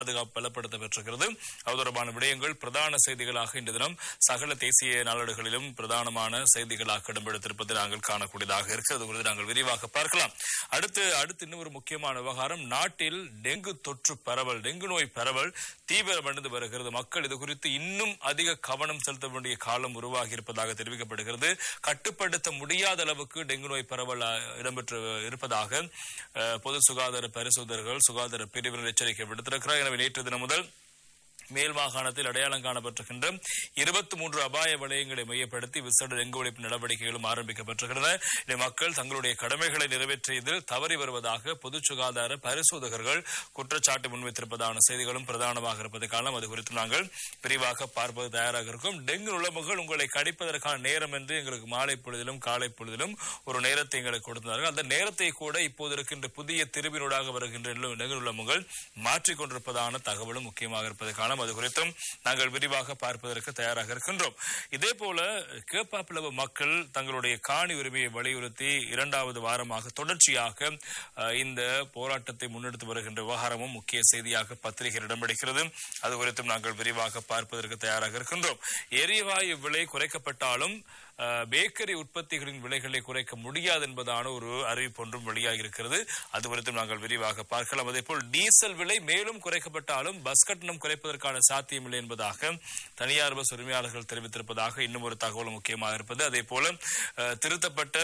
பாதுகாப்பு பலப்படுத்த பெற்றிருக்கிறது அது தொடர்பான விடயங்கள் பிரதான செய்திகளாக இன்று தினம் சகல தேசிய நாளேடுகளிலும் பிரதானமான செய்திகளாக இடம்பெடுத்திருப்பதை நாங்கள் காணக்கூடியதாக இருக்கிறது குறித்து நாங்கள் விரிவாக பார்க்கலாம் அடுத்து அடுத்து இன்னும் ஒரு முக்கியமான விவகாரம் நாட்டில் டெங்கு தொற்று பரவல் டெங்கு நோய் பரவல் தீவிரமடைந்து வருகிறது மக்கள் இது குறித்து இன்னும் அதிக கவனம் செலுத்த வேண்டிய காலம் உருவாகி இருப்பதாக தெரிவிக்கப்படுகிறது கட்டுப்படுத்த முடியாத அளவுக்கு டெங்கு நோய் பரவல் அஹ், இடம்பெற்று இருப்பதாக அஹ், பொது சுகாதார பரிசோதகர்கள் சுகாதார பிரிவினர் எச்சரிக்கை விடுத்திருக்கிறார் எனவே நேற்று தினம் முதல் மேல் மாகாணத்தில் அடையாளம் காணப்பட்டிருக்கின்ற இருபத்தி மூன்று அபாய வலயங்களை மையப்படுத்தி விசேட டெங்கு ஒழிப்பு நடவடிக்கைகளும் ஆரம்பிக்கப்பட்டிருக்கின்றன இதை மக்கள் தங்களுடைய கடமைகளை நிறைவேற்றியதில் தவறி வருவதாக பொது சுகாதார பரிசோதகர்கள் குற்றச்சாட்டு முன்வைத்திருப்பதான செய்திகளும் பிரதானமாக இருப்பதை காலம் அது குறித்து நாங்கள் விரிவாக பார்ப்பது தயாராக இருக்கும் டெங்கு நுழம்புகள் உங்களை கடிப்பதற்கான நேரம் என்று எங்களுக்கு மாலை பொழுதிலும் காலை பொழுதிலும் ஒரு நேரத்தை எங்களுக்கு கொடுத்தார்கள் அந்த நேரத்தை கூட இப்போது இருக்கின்ற புதிய திருவினூடாக வருகின்ற டெங்கு நுழம்புகள் மாற்றிக் கொண்டிருப்பதான தகவலும் முக்கியமாக இருப்பதை காலம் அது குறித்தும் நாங்கள் விரிவாக பார்ப்பதற்கு தயாராக இருக்கின்றோம் இதே போல கேப்பாப்பிளவு மக்கள் தங்களுடைய காணி உரிமையை வலியுறுத்தி இரண்டாவது வாரமாக தொடர்ச்சியாக அஹ், இந்த போராட்டத்தை முன்னெடுத்து வருகின்ற விவகாரமும் முக்கிய செய்தியாக பத்திரிகையில் இடம்பிடிக்கிறது அது குறித்தும் நாங்கள் விரிவாக பார்ப்பதற்கு தயாராக இருக்கின்றோம் எரிவாயு விலை குறைக்கப்பட்டாலும் அஹ், பேக்கரி உற்பத்திகளின் விலைகளை குறைக்க முடியாது என்பதான ஒரு அறிவிப்பு ஒன்றும் வெளியாகி இருக்கிறது அது குறித்தும் நாங்கள் விரிவாக பார்க்கலாம் அதே போல் டீசல் விலை மேலும் குறைக்கப்பட்டாலும் பஸ் கட்டணம் குறைப்பதற்கான சாத்தியமில்லை என்பதாக தனியார் பஸ் உரிமையாளர்கள் தெரிவித்திருப்பதாக இன்னும் ஒரு தகவல் முக்கியமாக இருப்பது அதே போல அஹ், திருத்தப்பட்ட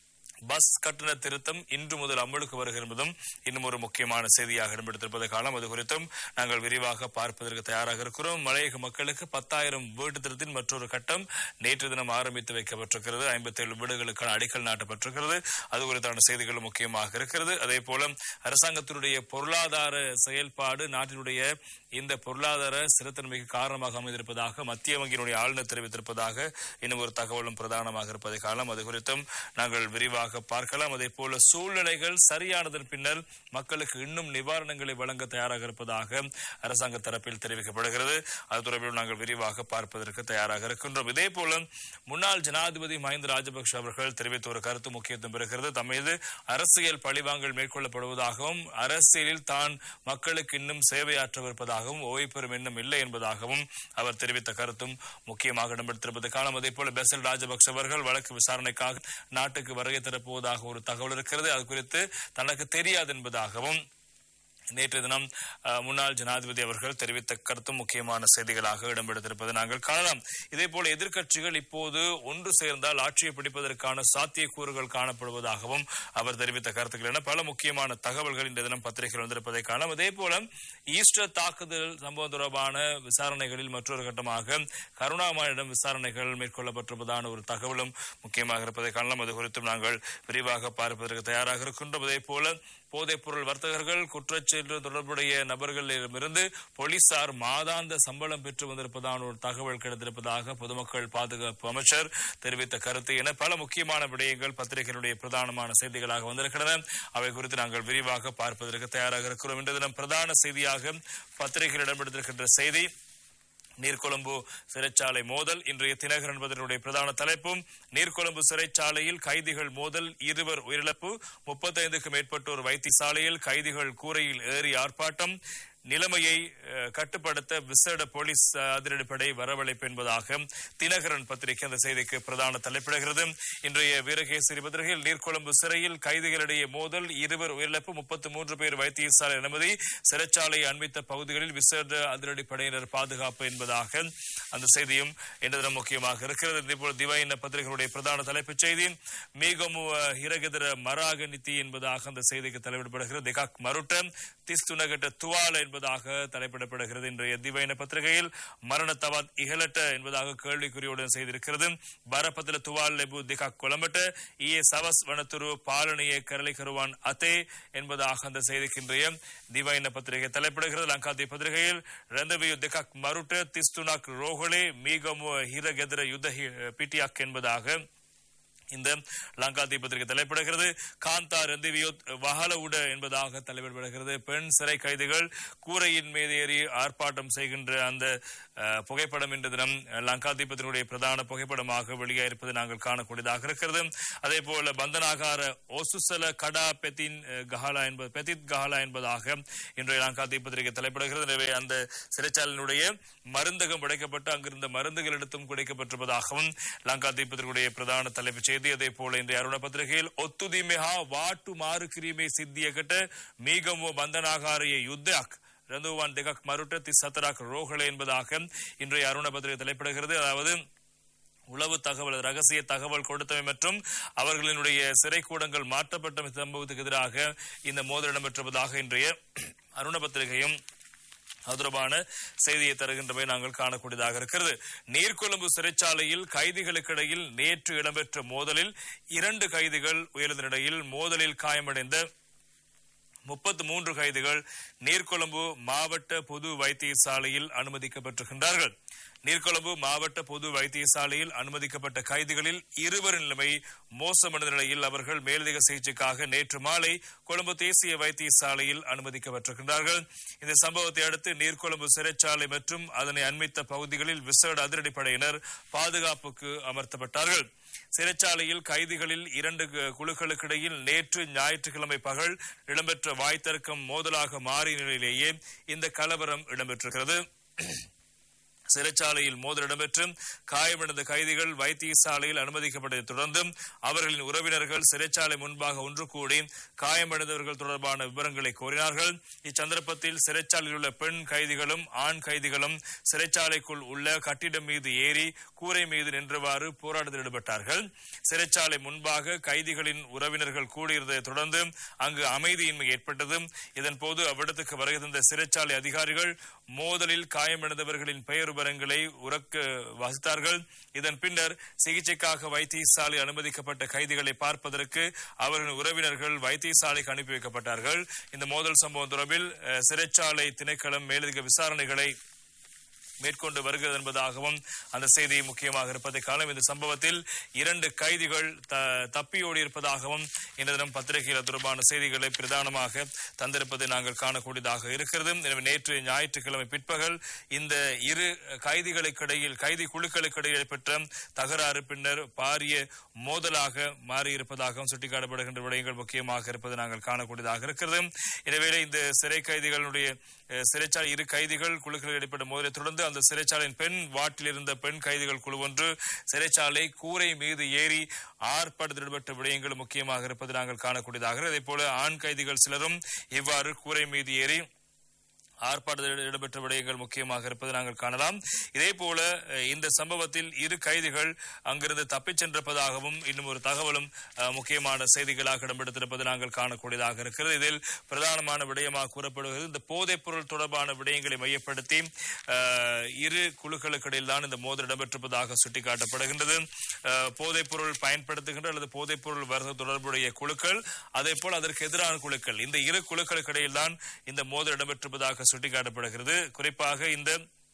பஸ் கட்டண திருத்தம் இன்று முதல் அமலுக்கு வருகிறது என்பதும் இன்னும் ஒரு முக்கியமான செய்தியாக இடம்பெடுத்திருப்பதை காலம் அது குறித்தும் நாங்கள் விரிவாக பார்ப்பதற்கு தயாராக இருக்கிறோம் மலையக மக்களுக்கு பத்தாயிரம் வீட்டு திருத்தின் மற்றொரு கட்டம் நேற்று தினம் ஆரம்பித்து வைக்கப்பட்டிருக்கிறது ஐம்பத்தி ஏழு வீடுகளுக்கான அடிக்கல் நாட்டப்பட்டிருக்கிறது அது குறித்தான செய்திகளும் முக்கியமாக இருக்கிறது அதே போல அரசாங்கத்தினுடைய பொருளாதார செயல்பாடு நாட்டினுடைய இந்த பொருளாதார ஸ்திரத்தன்மைக்கு காரணமாக அமைந்திருப்பதாக மத்திய வங்கியினுடைய ஆளுநர் தெரிவித்திருப்பதாக இன்னும் ஒரு தகவலும் பிரதானமாக இருப்பதை காலம் அது குறித்தும் நாங்கள் விரிவாக பார்க்கலாம் அதே போல சூழ்நிலைகள் சரியானதன் பின்னர் மக்களுக்கு இன்னும் நிவாரணங்களை வழங்க தயாராக இருப்பதாக அரசாங்க தரப்பில் தெரிவிக்கப்படுகிறது அது தொடர்பில் நாங்கள் விரிவாக பார்ப்பதற்கு தயாராக இருக்கின்றோம் இதே போல முன்னாள் ஜனாதிபதி மஹிந்த ராஜபக்ஷ அவர்கள் தெரிவித்த ஒரு கருத்து முக்கியத்துவம் பெறுகிறது தம் மீது அரசியல் பழிவாங்கல் மேற்கொள்ளப்படுவதாகவும் அரசியலில் தான் மக்களுக்கு இன்னும் சேவையாற்றவிருப்பதாகவும் ஓய்வு பெறும் எண்ணம் இல்லை என்பதாகவும் அவர் தெரிவித்த கருத்தும் முக்கியமாக இடம்பெற்றிருப்பது காலம் அதே போல பெசல் ராஜபக்ஷ அவர்கள் வழக்கு விசாரணைக்காக நாட்டுக்கு வருகை தரப்போவதாக ஒரு தகவல் இருக்கிறது அது குறித்து தனக்கு தெரியாது என்பதாகவும் நேற்று தினம் அஹ், முன்னாள் ஜனாதிபதி அவர்கள் தெரிவித்த கருத்தும் முக்கியமான செய்திகளாக இடம்பெடுத்திருப்பதை நாங்கள் காணலாம் இதே போல எதிர்க்கட்சிகள் இப்போது ஒன்று சேர்ந்தால் ஆட்சியை பிடிப்பதற்கான சாத்தியக்கூறுகள் காணப்படுவதாகவும் அவர் தெரிவித்த கருத்துக்கள் என பல முக்கியமான தகவல்கள் இந்த தினம் பத்திரிகையில் வந்திருப்பதை காணலாம் அதே போல ஈஸ்டர் தாக்குதல் சம்பவம் தொடர்பான விசாரணைகளில் மற்றொரு கட்டமாக கருணாமணியிடம் விசாரணைகள் மேற்கொள்ளப்பட்டிருப்பதான ஒரு தகவலும் முக்கியமாக இருப்பதை காணலாம் அது குறித்தும் நாங்கள் விரிவாக பார்ப்பதற்கு தயாராக இருக்கின்றோம் அதே போல போதைப் பொருள் வர்த்தகர்கள் குற்றச்செயலில் தொடர்புடைய நபர்களிடமிருந்து போலீசார் மாதாந்த சம்பளம் பெற்று வந்திருப்பதான ஒரு தகவல் கிடைத்திருப்பதாக பொதுமக்கள் பாதுகாப்பு அமைச்சர் தெரிவித்த கருத்து என பல முக்கியமான விடயங்கள் பத்திரிகைகளுடைய பிரதானமான செய்திகளாக வந்திருக்கின்றன அவை குறித்து நாங்கள் விரிவாக பார்ப்பதற்கு தயாராக இருக்கிறோம் இன்று தினம் பிரதான செய்தியாக பத்திரிகையில் இடம்பெற்றிருக்கின்ற செய்தி நீர்கொழும்பு சிறைச்சாலை மோதல் இன்றைய தினகரன் என்பதனுடைய பிரதான தலைப்பும் நீர்கொழும்பு சிறைச்சாலையில் கைதிகள் மோதல் இருவர் உயிரிழப்பு முப்பத்தைந்துக்கும் மேற்பட்டோர் வைத்தியசாலையில் கைதிகள் கூரையில் ஏறி ஆர்ப்பாட்டம் நிலைமையை அஹ், கட்டுப்படுத்த விசேட போலீஸ் அஹ், அதிரடிப்படை வரவழைப்பு என்பதாக தினகரன் பத்திரிகை அந்த செய்திக்கு பிரதான தலைப்பிடுகிறது இன்றைய வீரகேசரி பத்திரிகையில் நீர்கொழும்பு சிறையில் கைதிகளிடையே மோதல் இருவர் உயிரிழப்பு முப்பத்தி மூன்று பேர் வைத்தியசாலை அனுமதி சிறைச்சாலை அண்மித்த பகுதிகளில் விசேட அதிரடிப்படையினர் பாதுகாப்பு என்பதாக அந்த செய்தியும் இன்று தினம் முக்கியமாக இருக்கிறது இதேபோல் திவாயின பத்திரிகைகளுடைய பிரதான தலைப்புச் செய்தி மீகமு ஹிரகெதிர மராக நித்தி என்பதாக அந்த செய்திக்கு தலைப்பிடப்படுகிறது திகாக் மருட்ட திஸ்துனகட்ட துவால என்பதாக தலைப்பிடப்படுகிறது இன்றைய திவைன பத்திரிகையில் மரண தவாத் இகலட்ட என்பதாக கேள்விக்குறியுடன் செய்திருக்கிறது பரபத்தில துவால் லெபு திகாக் கொலம்பட்ட இஏ சவஸ் வனத்துரு பாலனிய கரளை கருவான் அத்தே என்பதாக அந்த செய்திக்கு இன்றைய திவைன பத்திரிகை தலைப்பிடுகிறது லங்காதி பத்திரிகையில் ரெந்தவியு திகாக் மருட்ட திஸ்துனாக் ரோஹலே மீகமு ஹிரகெதிர யுத்த ஹி- பிட்டியாக் என்பதாக இந்த லங்கா தீபத்திற்கு தலைப்படுகிறது காந்தா ரந்திவியோத் வஹலவுட என்பதாக தலைப்பிடப்படுகிறது பெண் சிறை கைதிகள் கூரையின் மீது ஏறி ஆர்ப்பாட்டம் செய்கின்ற அந்த அஹ், புகைப்படம் இன்று தினம் லங்கா தீபத்தினுடைய பிரதான புகைப்படமாக வெளியாயிருப்பது நாங்கள் காணக்கூடியதாக இருக்கிறது அதே போல பந்தனாகார ஓசுசல கடா பெத்தின் அஹ், கஹாலா என்பது பெத்தித் கஹாலா என்பதாக இன்றைய லங்கா தீபத்திற்கு தலைப்படுகிறது எனவே அந்த சிறைச்சாலையினுடைய மருந்தகம் உடைக்கப்பட்டு அங்கிருந்த மருந்துகள் எடுத்தும் குடைக்கப்பட்டிருப்பதாகவும் லங்கா தீபத்தினுடைய பிரதான தலைப்புச் செய்தி அதே போல இன்றைய அருண பத்திரிகையில் ஒத்துதிமெஹா வாட்டு மாறு கிரிமே சித்தியකට மீகமோ பந்தனாகாரிய யுத்தக் ரந்துவான் திகக் மருட்ட தி சத்தராக் ரோகலே என்பதாக இன்றைய அருண பத்திரிகை தலைப்பிடுகிறது அதாவது உளவு தகவல் ரகசிய தகவல் கொடுத்தவை மற்றும் அவர்களினுடைய சிறை கூடங்கள் மாற்றப்பட்ட சம்பவத்துக்கு எதிராக இந்த மோதல் இடம்பெற்றிருப்பதாக இன்றைய அருண பத்திரிகையும் அது தொடர்பான செய்தியை தருகின்றமை நாங்கள் காணக்கூடியதாக இருக்கிறது நீர்கொழும்பு சிறைச்சாலையில் கைதிகளுக்கிடையில் நேற்று இடம்பெற்ற மோதலில் இரண்டு கைதிகள் உயர்ந்த நிலையில் மோதலில் காயமடைந்த முப்பத்து மூன்று கைதிகள் நீர்கொழும்பு மாவட்ட பொது வைத்தியசாலையில் அனுமதிக்கப்பட்டிருக்கின்றார்கள் நீர்கொழும்பு மாவட்ட பொது வைத்தியசாலையில் அனுமதிக்கப்பட்ட கைதிகளில் இருவரின் நிலைமை மோசமடைந்த நிலையில் அவர்கள் மேலதிக சிகிச்சைக்காக நேற்று மாலை கொழும்பு தேசிய வைத்தியசாலையில் அனுமதிக்கப்பட்டிருக்கின்றார்கள் இந்த சம்பவத்தை அடுத்து நீர்கொழும்பு சிறைச்சாலை மற்றும் அதனை அண்மித்த பகுதிகளில் விசேட அதிரடிப்படையினர் பாதுகாப்புக்கு அமர்த்தப்பட்டார்கள் சிறைச்சாலையில் கைதிகளில் இரண்டு கு- குழுக்களுக்கிடையில் நேற்று ஞாயிற்றுக்கிழமை பகல் இடம்பெற்ற வாய்த்தர்க்கம் மோதலாக மாறிய நிலையிலேயே இந்த கலவரம் இடம்பெற்றிருக்கிறது சிறைச்சாலையில் மோதல் இடம்பெற்று காயமடைந்த கைதிகள் வைத்தியசாலையில் அனுமதிக்கப்பட்டதை தொடர்ந்து அவர்களின் உறவினர்கள் சிறைச்சாலை முன்பாக ஒன்று கூடி காயமடைந்தவர்கள் தொடர்பான விவரங்களை கோரினார்கள் இச்சந்தர்ப்பத்தில் சிறைச்சாலையில் உள்ள பெண் கைதிகளும் ஆண் கைதிகளும் சிறைச்சாலைக்குள் உள்ள கட்டிடம் மீது ஏறி கூரை மீது நின்றவாறு போராட்டத்தில் ஈடுபட்டார்கள் சிறைச்சாலை முன்பாக கைதிகளின் உறவினர்கள் கூடியிருந்ததை தொடர்ந்து அங்கு அமைதியின்மை ஏற்பட்டது இதன் போது அவ்விடத்துக்கு வருகை தந்த சிறைச்சாலை அதிகாரிகள் மோதலில் காயமடைந்தவர்களின் பெயர் விவரங்களை உறக்க வாசித்தார்கள் இதன் பின்னர் சிகிச்சைக்காக வைத்தியசாலை அனுமதிக்கப்பட்ட கைதிகளை பார்ப்பதற்கு அவர்களின் உறவினர்கள் வைத்தியசாலைக்கு அனுப்பி வைக்கப்பட்டார்கள் இந்த மோதல் சம்பவம் தொடர்பில் அஹ், சிறைச்சாலை திணைக்களம் மேலதிக விசாரணைகளை மேற்கொண்டு வருகிறது என்பதாகவும் அந்த செய்தி முக்கியமாக இருப்பதை காலம் இந்த சம்பவத்தில் இரண்டு கைதிகள் த- தப்பியோடி இருப்பதாகவும் இன்று தினம் பத்திரிகையில் அது தொடர்பான செய்திகளை பிரதானமாக தந்திருப்பதை நாங்கள் காணக்கூடியதாக இருக்கிறது எனவே நேற்று ஞாயிற்றுக்கிழமை பிற்பகல் இந்த இரு கைதிகளுக்கிடையில் கைதி குழுக்களுக்கிடையில் ஏற்பட்ட தகராறு பின்னர் பாரிய மோதலாக மாறியிருப்பதாகவும் சுட்டிக்காட்டப்படுகின்ற விடயங்கள் முக்கியமாக இருப்பதை நாங்கள் காணக்கூடியதாக இருக்கிறது எனவே இந்த சிறை கைதிகளுடைய அஹ், சிறைச்சாலை இரு கைதிகள் குழுக்களில் ஏற்பட்ட மோதலை தொடர்ந்து அந்த சிறைச்சாலையின் பெண் வாட்டில் இருந்த பெண் கைதிகள் குழு ஒன்று சிறைச்சாலை கூரை மீது ஏறி ஆர்ப்பாட்டத்தில் ஈடுபட்ட விடயங்கள் முக்கியமாக இருப்பது நாங்கள் காணக்கூடியதாக அதே போல ஆண் கைதிகள் சிலரும் இவ்வாறு கூரை மீது ஏறி ஆர்ப்பாட்டத்தில் இடம்பெற்ற விடயங்கள் முக்கியமாக இருப்பதை நாங்கள் காணலாம் இதே போல அஹ், இந்த சம்பவத்தில் இரு கைதிகள் அங்கிருந்து தப்பிச் சென்றிருப்பதாகவும் இன்னும் ஒரு தகவலும் அஹ், முக்கியமான செய்திகளாக இடம்பெடுத்திருப்பது நாங்கள் காணக்கூடியதாக இருக்கிறது இதில் பிரதானமான விடயமாக கூறப்படுகிறது இந்த போதைப் பொருள் தொடர்பான விடயங்களை மையப்படுத்தி அஹ், இரு குழுக்களுக்கு இடையில் தான் இந்த மோதல் இடம்பெற்றிருப்பதாக சுட்டிக்காட்டப்படுகின்றது அஹ், போதைப் பொருள் பயன்படுத்துகின்ற அல்லது போதைப் பொருள் வருகை தொடர்புடைய குழுக்கள் அதே போல் அதற்கு எதிரான குழுக்கள் இந்த இரு குழுக்களுக்கு இடையில் தான் இந்த மோதல் இடம்பெற்றிருப்பதாக சுட்டிக்காட்டப்படுகிறது குறிப்பாக இந்த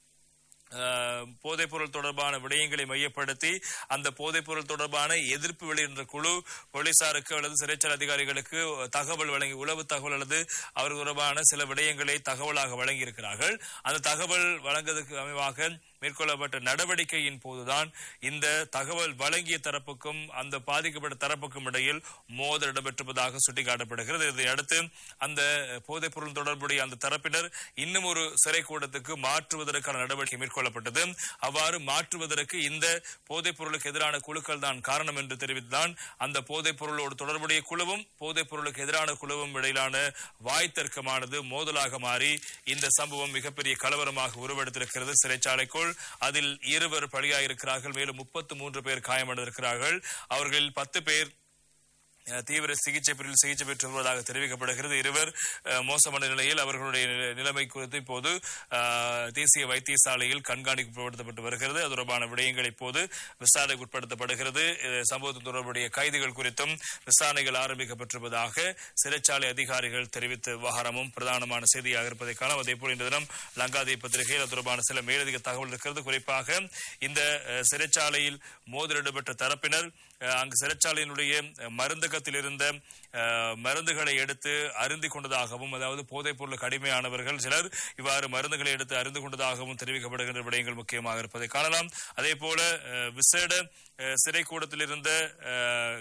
அஹ், போதைப்பொருள் தொடர்பான விடயங்களை மையப்படுத்தி அந்த போதைப்பொருள் தொடர்பான எதிர்ப்பு வெளியின்ற குழு போலீசாருக்கு அல்லது சிறைச்சாலை அதிகாரிகளுக்கு தகவல் வழங்கி உளவு தகவல் அல்லது அவர் தொடர்பான சில விடயங்களை தகவலாக வழங்கியிருக்கிறார்கள் அந்த தகவல் வழங்குவதற்கு அமைவாக மேற்கொள்ளப்பட்ட நடவடிக்கையின் போதுதான் இந்த தகவல் வழங்கிய தரப்புக்கும் அந்த பாதிக்கப்பட்ட தரப்புக்கும் இடையில் மோதல் இடம்பெற்றிருப்பதாக சுட்டிக்காட்டப்படுகிறது இதை அடுத்து அந்த போதைப்பொருள் தொடர்புடைய அந்த தரப்பினர் இன்னும் ஒரு சிறை கூடத்துக்கு மாற்றுவதற்கான நடவடிக்கை மேற்கொள்ளப்பட்டது அவ்வாறு மாற்றுவதற்கு இந்த போதைப் பொருளுக்கு எதிரான குழுக்கள் தான் காரணம் என்று தெரிவித்துதான் அந்த போதைப் பொருளோடு தொடர்புடைய குழுவும் போதைப் பொருளுக்கு எதிரான குழுவும் இடையிலான வாய்த்தர்க்கமானது மோதலாக மாறி இந்த சம்பவம் மிகப்பெரிய கலவரமாக உருவெடுத்திருக்கிறது சிறைச்சாலைக்குள் அதில் இருவர் பலியாயிருக்கிறார்கள் மேலும் முப்பத்து மூன்று பேர் காயமடைந்திருக்கிறார்கள் அவர்களில் பத்து பேர் அஹ், தீவிர சிகிச்சை பிரிவில் சிகிச்சை பெற்று வருவதாக தெரிவிக்கப்படுகிறது இருவர் அஹ், மோசமான நிலையில் அவர்களுடைய நில- நிலைமை குறித்து இப்போது அஹ், தேசிய வைத்தியசாலையில் கண்காணிப்பு உட்படுத்தப்பட்டு வருகிறது அது தொடர்பான விடயங்கள் இப்போது விசாரணைக்கு உட்படுத்தப்படுகிறது இது சம்பவத்தில் தொடர்புடைய கைதிகள் குறித்தும் விசாரணைகள் ஆரம்பிக்கப்பட்டிருப்பதாக சிறைச்சாலை அதிகாரிகள் தெரிவித்த விவகாரமும் பிரதானமான செய்தியாக இருப்பதை காணலாம் அதே போல் இந்த தினம் லங்காதீப் பத்திரிகையில் அது தொடர்பான சில மேலதிக தகவல் இருக்கிறது குறிப்பாக இந்த அஹ், சிறைச்சாலையில் மோதல் இடம்பெற்ற தரப்பினர் அஹ், அங்கு சிறைச்சாலையினுடைய அஹ், மருந்தகத்தில் இருந்த அஹ், மருந்துகளை எடுத்து அருந்தி கொண்டதாகவும் அதாவது போதைப் பொருள் கடுமையானவர்கள் சிலர் இவ்வாறு மருந்துகளை எடுத்து அருந்து கொண்டதாகவும் தெரிவிக்கப்படுகின்ற விடயங்கள் முக்கியமாக இருப்பதை காணலாம் அதே போல அஹ், விசேட அஹ், சிறை கூடத்தில் இருந்த அஹ்,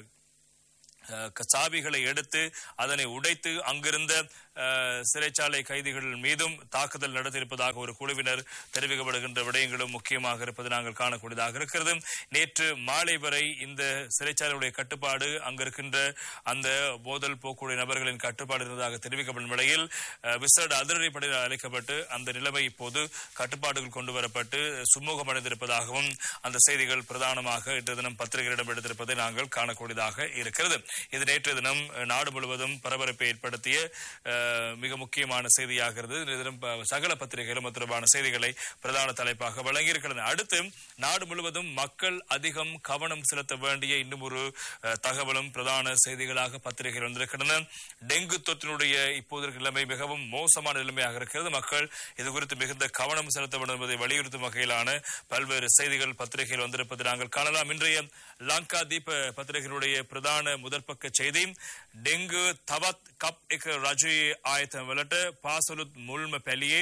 அஹ், க- சாவிகளை எடுத்து அதனை உடைத்து அங்கிருந்த அஹ், சிறைச்சாலை கைதிகள் மீதும் தாக்குதல் நடத்தியிருப்பதாக ஒரு குழுவினர் தெரிவிக்கப்படுகின்ற விடயங்களும் முக்கியமாக இருப்பது நாங்கள் காணக்கூடியதாக இருக்கிறது நேற்று மாலை வரை இந்த சிறைச்சாலையுடைய கட்டுப்பாடு அங்கிருக்கின்ற அந்த போதல் போக்குடைய நபர்களின் கட்டுப்பாடு இருந்ததாக தெரிவிக்கப்படும் நிலையில் அஹ், விசேட அதிரடிப்படையில் அழைக்கப்பட்டு அந்த நிலைமை இப்போது கட்டுப்பாடுகள் கொண்டு வரப்பட்டு சுமூகம் அடைந்திருப்பதாகவும் அந்த செய்திகள் பிரதானமாக இன்று தினம் பத்திரிகையிடம் எடுத்திருப்பதை நாங்கள் காணக்கூடியதாக இருக்கிறது இது நேற்று தினம் அஹ், நாடு முழுவதும் பரபரப்பை ஏற்படுத்திய அஹ், மிக முக்கியமான செய்தியாகிறது இன்று தினம் ப- சகல பத்திரிகைகளும் அது தொடர்பான செய்திகளை பிரதான தலைப்பாக வழங்கியிருக்கிறது அடுத்து நாடு முழுவதும் மக்கள் அதிகம் கவனம் செலுத்த வேண்டிய இன்னும் ஒரு அஹ், தகவலும் பிரதான செய்திகளாக பத்திரிகைகள் வந்திருக்கின்றன டெங்கு தொற்றினுடைய இப்போதைய நிலைமை மிகவும் மோசமான நிலைமையாக இருக்கிறது மக்கள் இது குறித்து மிகுந்த கவனம் செலுத்த வேண்டும் என்பதை வலியுறுத்தும் வகையிலான பல்வேறு செய்திகள் பத்திரிகையில் வந்திருப்பதை நாங்கள் காணலாம் இன்றைய லங்கா தீப பத்திரிகையினுடைய பிரதான முதற்பக்க செய்தி டெங்கு தவத் கப் එක රජයේ ආයතනවලට පාසලුත් මුල්ම පැලියේ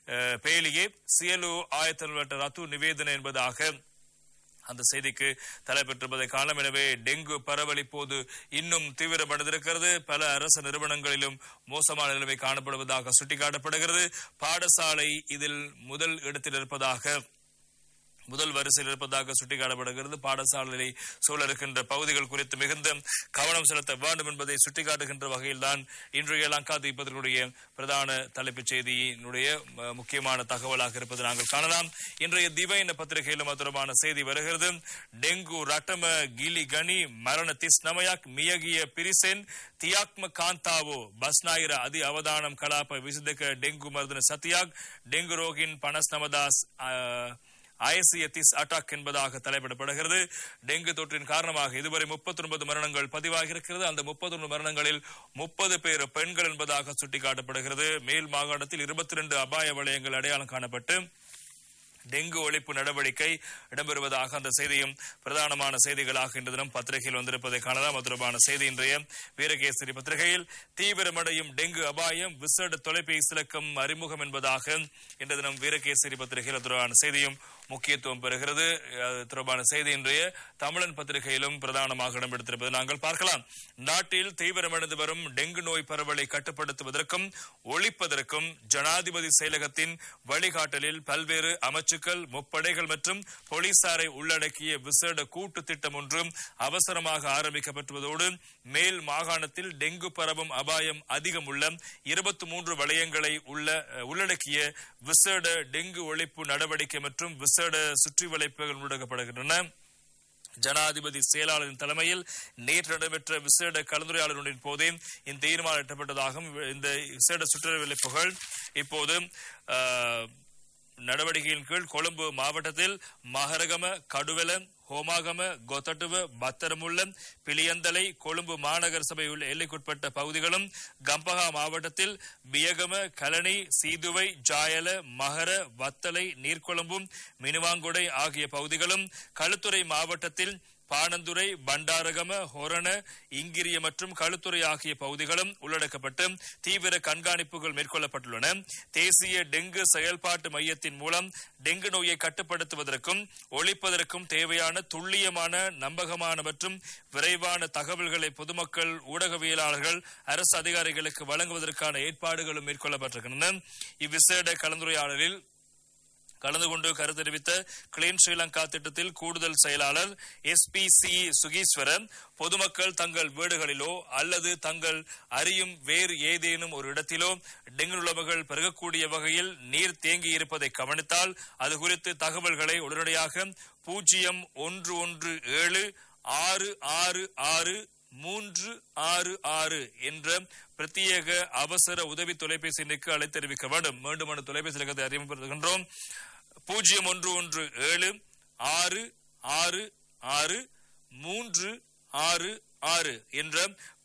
பேலியே සියලු ආයතනවලට රතු நிவேதன என்பதாக அந்த செய்திக்கு தலைப்பெற்றிருப்பதை காணலாம் எனவே டெங்கு பரவல் இப்போது இன்னும் தீவிரமடைந்திருக்கிறது பல அரசு நிறுவனங்களிலும் மோசமான நிலைமை காணப்படுவதாக சுட்டிக்காட்டப்படுகிறது பாடசாலை இதில் முதல் இடத்தில் இருப்பதாக முதல் வரிசையில் இருப்பதாக சுட்டிக்காட்டப்படுகிறது பாடசாலையை சூழ இருக்கின்ற பகுதிகள் குறித்து மிகுந்த கவனம் செலுத்த வேண்டும் என்பதை சுட்டிக்காட்டுகின்ற வகையில்தான் இன்றைய லங்கா தீபத்தினுடைய பிரதான தலைப்புச் செய்தியினுடைய ம- முக்கியமான தகவலாக இருப்பது நாங்கள் காணலாம் இன்றைய திவைன பத்திரிகையிலும் அது தொடர்பான செய்தி வருகிறது டெங்கு ரட்டம கிலி கனி மரண திஸ் நமயாக் மியகிய பிரிசென் தியாக்ம காந்தாவோ பஸ்நாயிர அதி அவதானம் கலாப விசிதக டெங்கு மருதன சத்யாக் டெங்கு ரோகின் பனஸ் நமதாஸ் அஹ், ஐசிய திஸ் அட்டாக் என்பதாக தலைப்பிடப்படுகிறது டெங்கு தொற்றின் காரணமாக இதுவரை 39 மரணங்கள் பதிவாகி இருக்கிறது அந்த 39 மரணங்களில் முப்பது பேர் பெண்கள் என்பதாக சுட்டிக்காட்டப்படுகிறது மேல் மாகாணத்தில் 22 அபாய வலயங்கள் அடையாளம் காணப்பட்டு டெங்கு ஒழிப்பு நடவடிக்கை இடம்பெறுவதாக அந்த செய்தியும் பிரதானமான செய்திகளாக இன்று தினம் பத்திரிகையில் வந்திருப்பதை காணலாம் அது தொடர்பான செய்தி இன்றைய வீரகேசரி பத்திரிகையில் தீவிரமடையும் டெங்கு அபாயம் விசேட தொலைபேசி இலக்கம் அறிமுகம் என்பதாக இன்று தினம் வீரகேசரி பத்திரிகையில் அது தொடர்பான செய்தியும் முக்கியத்துவம் பெறுகிறது அது தொடர்பான செய்தி இன்றைய தமிழன் பத்திரிகையிலும் பிரதானமாக இடம்பெடுத்திருப்பதை நாங்கள் பார்க்கலாம் நாட்டில் தீவிரமடைந்து வரும் டெங்கு நோய் பரவலை கட்டுப்படுத்துவதற்கும் ஒழிப்பதற்கும் ஜனாதிபதி செயலகத்தின் வழிகாட்டலில் பல்வேறு அமைச்சுக்கள் முப்படைகள் மற்றும் போலீசாரை உள்ளடக்கிய விசேட கூட்டு திட்டம் ஒன்று அவசரமாக ஆரம்பிக்கப்பட்டுள்ளதோடு மேல் மாகாணத்தில் டெங்கு பரவும் அபாயம் அதிகம் உள்ள இருபத்தி மூன்று வலயங்களை உள்ள உள்ளடக்கிய விசேட டெங்கு ஒழிப்பு நடவடிக்கை மற்றும் விசேட சுற்றி வளைப்புகள் முடக்கப்படுகின்றன ஜனாதிபதி செயலாளரின் தலைமையில் நேற்று நடைபெற்ற விசேட கலந்துரையாடலின் போதே இந்த தீர்மானம் எட்டப்பட்டதாகவும் இந்த விசேட சுற்றுலாவிப்புகள் இப்போது ஆஹ், நடவடிக்கையின் கீழ் கொழும்பு மாவட்டத்தில் மகரகம கடுவெல ஹோமாகம கொத்தட்டுவ பத்தரமுள்ள பிளியந்தலை கொழும்பு மாநகர சபை உள்ள எல்லைக்குட்பட்ட பகுதிகளும் கம்பகா மாவட்டத்தில் பியகம கலனி சீதுவை ஜாயல மகர வத்தலை நீர்கொழும்பும் மினுவாங்குடை ஆகிய பகுதிகளும் களுத்துறை மாவட்டத்தில் பாணந்துறை பண்டாரகம ஹொரண இங்கிரிய மற்றும் களுத்துறை ஆகிய பகுதிகளும் உள்ளடக்கப்பட்டு தீவிர கண்காணிப்புகள் மேற்கொள்ளப்பட்டுள்ளன தேசிய டெங்கு செயல்பாட்டு மையத்தின் மூலம் டெங்கு நோயை கட்டுப்படுத்துவதற்கும் ஒழிப்பதற்கும் தேவையான துல்லியமான நம்பகமான மற்றும் விரைவான தகவல்களை பொதுமக்கள் ஊடகவியலாளர்கள் அரசு அதிகாரிகளுக்கு வழங்குவதற்கான ஏற்பாடுகளும் மேற்கொள்ளப்பட்டிருக்கின்றன இவ்விசேட கலந்துரையாடலில் கலந்து கொண்டு கருத்து தெரிவித்த கிளீன் ஸ்ரீலங்கா திட்டத்தில் கூடுதல் செயலாளர் எஸ் பி சி சுகீஸ்வரன் பொதுமக்கள் தங்கள் வீடுகளிலோ அல்லது தங்கள் அறியும் வேறு ஏதேனும் ஒரு இடத்திலோ டெங்கு நுழம்புகள் பெருகக்கூடிய வகையில் நீர் தேங்கி இருப்பதை கவனித்தால் அது குறித்து தகவல்களை உடனடியாக பூஜ்ஜியம் ஒன்று ஒன்று ஏழு ஆறு ஆறு ஆறு மூன்று ஆறு ஆறு என்ற பிரத்யேக அவசர உதவி தொலைபேசி எண்ணுக்கு அழைத்து தெரிவிக்க வேண்டும் மீண்டும் அந்த தொலைபேசி இலக்கத்தை அறிமுகப்படுத்துகின்றோம் பூஜ்ஜியம் ஒன்று ஒன்று ஏழு ஆறு ஆறு ஆறு மூன்று ஆறு ஆறு என்ற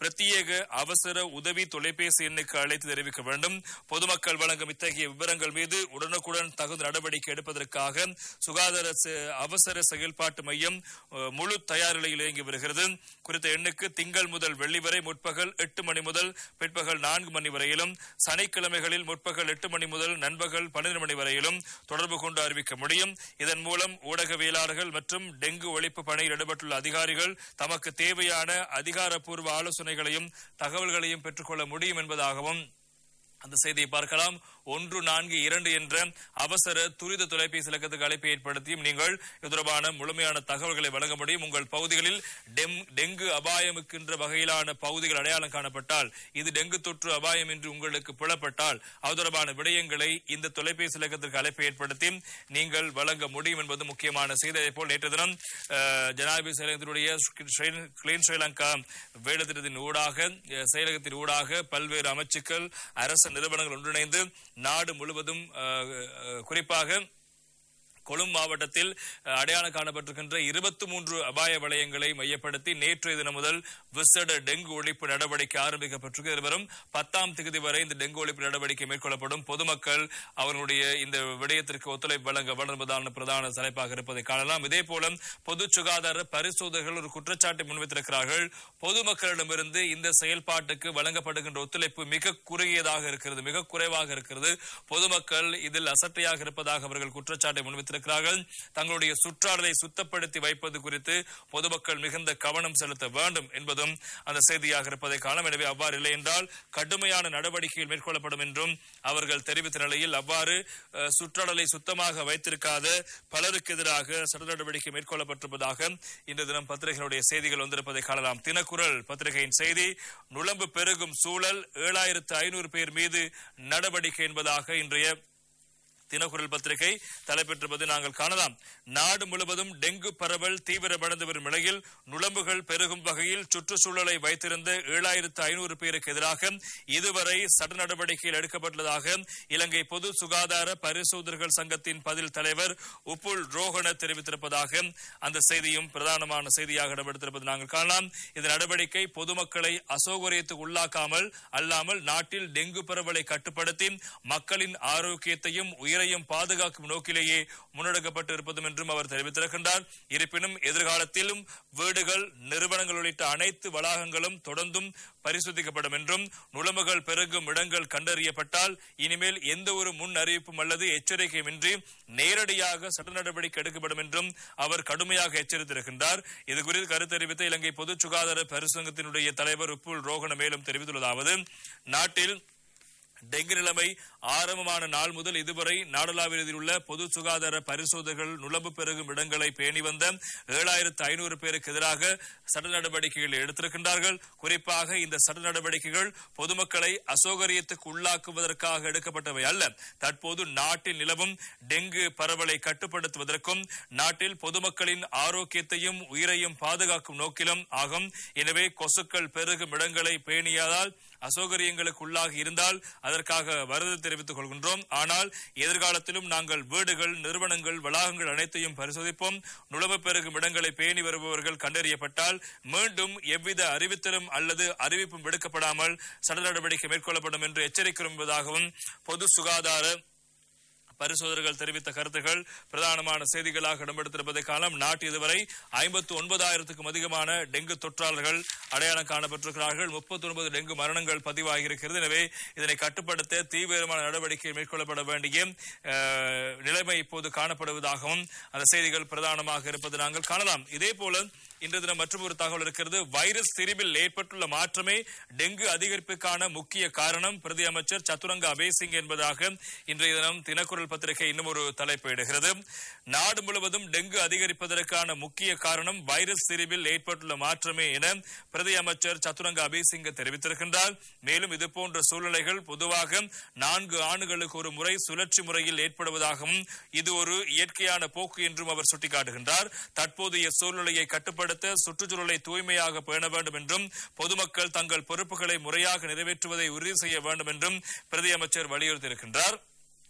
பிரத்யேக அவசர உதவி தொலைபேசி எண்ணுக்கு அழைத்து தெரிவிக்க வேண்டும் பொதுமக்கள் வழங்கும் இத்தகைய விவரங்கள் மீது உடனுக்குடன் தகுந்த நடவடிக்கை எடுப்பதற்காக சுகாதார ச- அவசர செயல்பாட்டு மையம் அஹ், முழு தயார் நிலையில் இயங்கி வருகிறது குறித்த எண்ணுக்கு திங்கள் முதல் வெள்ளி வரை முற்பகல் எட்டு மணி முதல் பிற்பகல் நான்கு மணி வரையிலும் சனிக்கிழமைகளில் முற்பகல் எட்டு மணி முதல் நண்பகல் பன்னிரண்டு மணி வரையிலும் தொடர்பு கொண்டு அறிவிக்க முடியும் இதன் மூலம் ஊடகவியலாளர்கள் மற்றும் டெங்கு ஒழிப்பு பணியில் ஈடுபட்டுள்ள அதிகாரிகள் தமக்கு தேவையான அதிகாரப்பூர்வ ஆலோசனைகளையும் தகவல்களையும் பெற்றுக்கொள்ள முடியும் என்பதாகவும் அந்த செய்தியை பார்க்கலாம் ஒன்று நான்கு இரண்டு என்ற அவசர துரித தொலைபேசி இலக்கத்துக்கு அழைப்பை ஏற்படுத்தியும் நீங்கள் இது தொடர்பான முழுமையான தகவல்களை வழங்க முடியும் உங்கள் பகுதிகளில் டெம்- டெங்கு அபாயமிக்கின்ற வகையிலான பகுதிகள் அடையாளம் காணப்பட்டால் இது டெங்கு தொற்று அபாயம் என்று உங்களுக்கு புலப்பட்டால் அது தொடர்பான விடயங்களை இந்த தொலைபேசி இலக்கத்திற்கு அழைப்பை ஏற்படுத்தி நீங்கள் வழங்க முடியும் என்பது முக்கியமான செய்தி அதே போல் நேற்று தினம் அஹ், ஜனாதிபதி செயலகத்தினுடைய ஸ்ரீ- கிளீன் ஸ்ரீலங்கா வேலைத்திட்டத்தின் ஊடாக அஹ், செயலகத்தின் ஊடாக பல்வேறு அமைச்சுக்கள் அரசு நிறுவனங்கள் ஒன்றிணைந்து நாடு முழுவதும் அஹ், அஹ், குறிப்பாக கொழும்பு மாவட்டத்தில் அஹ், அடையாளம் காணப்பட்டிருக்கின்ற இருபத்தி மூன்று அபாய வலயங்களை மையப்படுத்தி நேற்றைய தினம் முதல் விசேட டெங்கு ஒழிப்பு நடவடிக்கை ஆரம்பிக்கப்பட்டிருக்கு இது வரும் பத்தாம் தேதி வரை இந்த டெங்கு ஒழிப்பு நடவடிக்கை மேற்கொள்ளப்படும் பொதுமக்கள் அவர்களுடைய இந்த விடயத்திற்கு ஒத்துழைப்பு வழங்க வளர்வதான பிரதான தலைப்பாக இருப்பதை காணலாம் இதே போல பொது சுகாதார பரிசோதகர்கள் ஒரு குற்றச்சாட்டை முன்வைத்திருக்கிறார்கள் பொதுமக்களிடமிருந்து இந்த செயல்பாட்டுக்கு வழங்கப்படுகின்ற ஒத்துழைப்பு மிக குறுகியதாக இருக்கிறது மிக குறைவாக இருக்கிறது பொதுமக்கள் இதில் அசட்டையாக இருப்பதாக அவர்கள் குற்றச்சாட்டை முன்வைத்திருக்கிறார்கள் தங்களுடைய சுற்றாடலை சுத்தப்படுத்தி வைப்பது குறித்து பொதுமக்கள் மிகுந்த கவனம் செலுத்த வேண்டும் என்பதும் அந்த செய்தியாக இருப்பதை காணலாம் எனவே அவ்வாறு இல்லை என்றால் கடுமையான நடவடிக்கைகள் மேற்கொள்ளப்படும் என்றும் அவர்கள் தெரிவித்த நிலையில் அவ்வாறு அஹ், சுற்றாடலை சுத்தமாக வைத்திருக்காத பலருக்கு எதிராக சட்ட நடவடிக்கை மேற்கொள்ளப்பட்டிருப்பதாக இன்று தினம் பத்திரிகைகளுடைய செய்திகள் வந்திருப்பதை காணலாம் தினக்குரல் பத்திரிகையின் செய்தி நுழம்பு பெருகும் சூழல் ஏழாயிரத்து ஐநூறு பேர் மீது நடவடிக்கை என்பதாக இன்றைய தினக்குரல் பத்திரிகை தலைப்பெற்றிருப்பதை நாங்கள் காணலாம் நாடு முழுவதும் டெங்கு பரவல் தீவிரமடைந்து வரும் நிலையில் நுழம்புகள் பெருகும் வகையில் சுற்றுச்சூழலை வைத்திருந்த ஏழாயிரத்து ஐநூறு பேருக்கு எதிராக இதுவரை சட்ட நடவடிக்கைகள் எடுக்கப்பட்டுள்ளதாக இலங்கை பொது சுகாதார பரிசோதகர்கள் சங்கத்தின் பதில் தலைவர் உப்புல் ரோஹன தெரிவித்திருப்பதாக அந்த செய்தியும் பிரதானமான செய்தியாக இடம்பெடுத்திருப்பது நாங்கள் காணலாம் இந்த நடவடிக்கை பொதுமக்களை அசௌகரியத்துக்கு உள்ளாக்காமல் அல்லாமல் நாட்டில் டெங்கு பரவலை கட்டுப்படுத்தி மக்களின் ஆரோக்கியத்தையும் உயிரையும் பாதுகாக்கும் நோக்கிலேயே முன்னெடுக்கப்பட்டு இருப்பதும் என்றும் அவர் தெரிவித்திருக்கின்றார் இருப்பினும் எதிர்காலத்திலும் வீடுகள் நிறுவனங்கள் உள்ளிட்ட அனைத்து வளாகங்களும் தொடர்ந்தும் பரிசோதிக்கப்படும் என்றும் நுழம்புகள் பெருகும் இடங்கள் கண்டறியப்பட்டால் இனிமேல் எந்த ஒரு முன் அறிவிப்பும் அல்லது எச்சரிக்கையுமின்றி நேரடியாக சட்ட நடவடிக்கை எடுக்கப்படும் என்றும் அவர் கடுமையாக எச்சரித்திருக்கின்றார் இது குறித்து கருத்து தெரிவித்த இலங்கை பொது சுகாதார பரிசங்கத்தினுடைய தலைவர் உப்புல் ரோகண மேலும் தெரிவித்துள்ளதாவது நாட்டில் டெங்கு நிலைமை ஆரம்பமான நாள் முதல் இதுவரை நாடளாவில் உள்ள பொது சுகாதார பரிசோதகர்கள் நுழம்பு பெருகும் இடங்களை பேணி வந்த ஏழாயிரத்து ஐநூறு பேருக்கு எதிராக சட்ட நடவடிக்கைகள் எடுத்திருக்கின்றார்கள் குறிப்பாக இந்த சட்ட நடவடிக்கைகள் பொதுமக்களை அசௌகரியத்துக்கு உள்ளாக்குவதற்காக எடுக்கப்பட்டவை அல்ல தற்போது நாட்டில் நிலவும் டெங்கு பரவலை கட்டுப்படுத்துவதற்கும் நாட்டில் பொதுமக்களின் ஆரோக்கியத்தையும் உயிரையும் பாதுகாக்கும் நோக்கிலும் ஆகும் எனவே கொசுக்கள் பெருகும் இடங்களை பேணியதால் அசௌகரியங்களுக்கு உள்ளாகி இருந்தால் அதற்காக வருதல் தெரிவித்துக் கொள்கின்றோம் ஆனால் எதிர்காலத்திலும் நாங்கள் வீடுகள் நிறுவனங்கள் வளாகங்கள் அனைத்தையும் பரிசோதிப்போம் நுழவு பெருகும் இடங்களை பேணி வருபவர்கள் கண்டறியப்பட்டால் மீண்டும் எவ்வித அறிவித்தலும் அல்லது அறிவிப்பும் விடுக்கப்படாமல் சட்ட நடவடிக்கை மேற்கொள்ளப்படும் என்று எச்சரிக்கிறோம் என்பதாகவும் பொது சுகாதார பரிசோதகர்கள் தெரிவித்த கருத்துகள் பிரதானமான செய்திகளாக இடம்பெடுத்திருப்பதை காலம் நாட்டு இதுவரை ஐம்பத்து ஒன்பதாயிரத்துக்கும் அதிகமான டெங்கு தொற்றாளர்கள் அடையாளம் காணப்பட்டிருக்கிறார்கள் முப்பத்தி ஒன்பது டெங்கு மரணங்கள் பதிவாகியிருக்கிறது எனவே இதனை கட்டுப்படுத்த தீவிரமான நடவடிக்கை மேற்கொள்ளப்பட வேண்டிய அஹ், நிலைமை இப்போது காணப்படுவதாகவும் அந்த செய்திகள் பிரதானமாக இருப்பது நாங்கள் காணலாம் இதே போல இன்று தினம் மற்றொரு தகவல் இருக்கிறது வைரஸ் திரிபில் ஏற்பட்டுள்ள மாற்றமே டெங்கு அதிகரிப்புக்கான முக்கிய காரணம் பிரதி அமைச்சர் சதுரங்க அபேசிங் என்பதாக இன்றைய தினம் தினக்குரல் பத்திரிகை இன்னும் ஒரு தலைப்பிடுகிறது நாடு முழுவதும் டெங்கு அதிகரிப்பதற்கான முக்கிய காரணம் வைரஸ் திரிபில் ஏற்பட்டுள்ள மாற்றமே என பிரதி அமைச்சர் சதுரங்க அபேசிங்க தெரிவித்திருக்கின்றார் மேலும் இதுபோன்ற சூழ்நிலைகள் பொதுவாக நான்கு ஆண்டுகளுக்கு ஒரு முறை சுழற்சி முறையில் ஏற்படுவதாகவும் இது ஒரு இயற்கையான போக்கு என்றும் அவர் சுட்டிக்காட்டுகின்றார் தற்போதைய சூழ்நிலையை கட்டுப்படுத்த சுற்றுச்சூழலை தூய்மையாக பேண வேண்டும் என்றும் பொதுமக்கள் தங்கள் பொறுப்புகளை முறையாக நிறைவேற்றுவதை உறுதி செய்ய வேண்டும் என்றும் பிரதி அமைச்சர் வலியுறுத்தியிருக்கின்றார்